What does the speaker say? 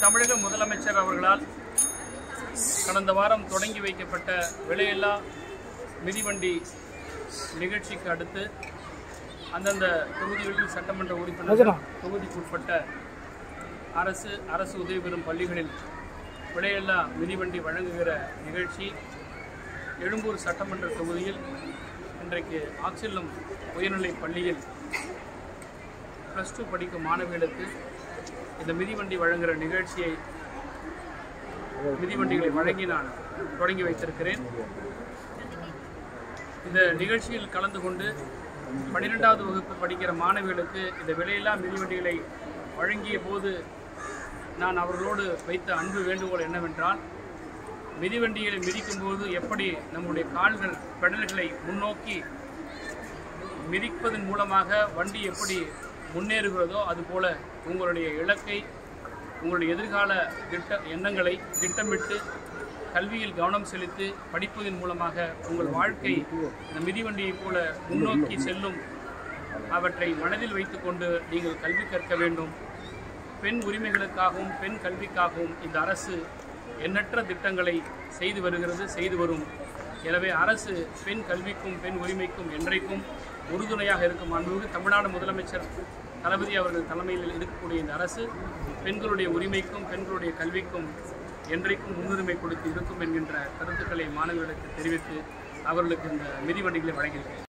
தமிழக முதலமைச்சர் அவர்களால் கடந்த வாரம் தொடங்கி வைக்கப்பட்ட விலையில்லா மிதிவண்டி நிகழ்ச்சிக்கு அடுத்து அந்தந்த தொகுதிகளில் சட்டமன்ற உறுப்பினர்கள் தொகுதிக்குட்பட்ட அரசு அரசு உதவி பெறும் பள்ளிகளில் விலையில்லா மிதிவண்டி வழங்குகிற நிகழ்ச்சி எழும்பூர் சட்டமன்ற தொகுதியில் இன்றைக்கு ஆக்சில்லம் உயர்நிலைப் பள்ளியில் ப்ளஸ் டூ படிக்கும் மாணவிகளுக்கு இந்த மிதிவண்டி வழங்குகிற நிகழ்ச்சியை மிதிவண்டிகளை வழங்கி நான் தொடங்கி வைத்திருக்கிறேன் இந்த நிகழ்ச்சியில் கலந்து கொண்டு பன்னிரெண்டாவது வகுப்பு படிக்கிற மாணவிகளுக்கு இந்த விலையில்லா மிதிவண்டிகளை வழங்கிய போது நான் அவர்களோடு வைத்த அன்பு வேண்டுகோள் என்னவென்றால் மிதிவண்டிகளை மிதிக்கும்போது எப்படி நம்முடைய கால்கள் பெடல்களை முன்னோக்கி மிதிப்பதன் மூலமாக வண்டி எப்படி முன்னேறுகிறதோ அதுபோல உங்களுடைய இலக்கை உங்களுடைய எதிர்கால திட்ட எண்ணங்களை திட்டமிட்டு கல்வியில் கவனம் செலுத்தி படிப்பதன் மூலமாக உங்கள் வாழ்க்கை இந்த மிதிவண்டியைப் போல முன்னோக்கி செல்லும் அவற்றை மனதில் வைத்துக்கொண்டு நீங்கள் கல்வி கற்க வேண்டும் பெண் உரிமைகளுக்காகவும் பெண் கல்விக்காகவும் இந்த அரசு எண்ணற்ற திட்டங்களை செய்து வருகிறது செய்து வரும் எனவே அரசு பெண் கல்விக்கும் பெண் உரிமைக்கும் என்றைக்கும் உறுதுணையாக இருக்கும் அன்பு தமிழ்நாடு முதலமைச்சர் தளபதி அவர்கள் தலைமையில் இருக்கக்கூடிய இந்த அரசு பெண்களுடைய உரிமைக்கும் பெண்களுடைய கல்விக்கும் என்றைக்கும் முன்னுரிமை கொடுத்து இருக்கும் என்கின்ற கருத்துக்களை மாணவர்களுக்கு தெரிவித்து அவர்களுக்கு இந்த மிதிவண்டிகளை வழங்கியிருக்கிறேன்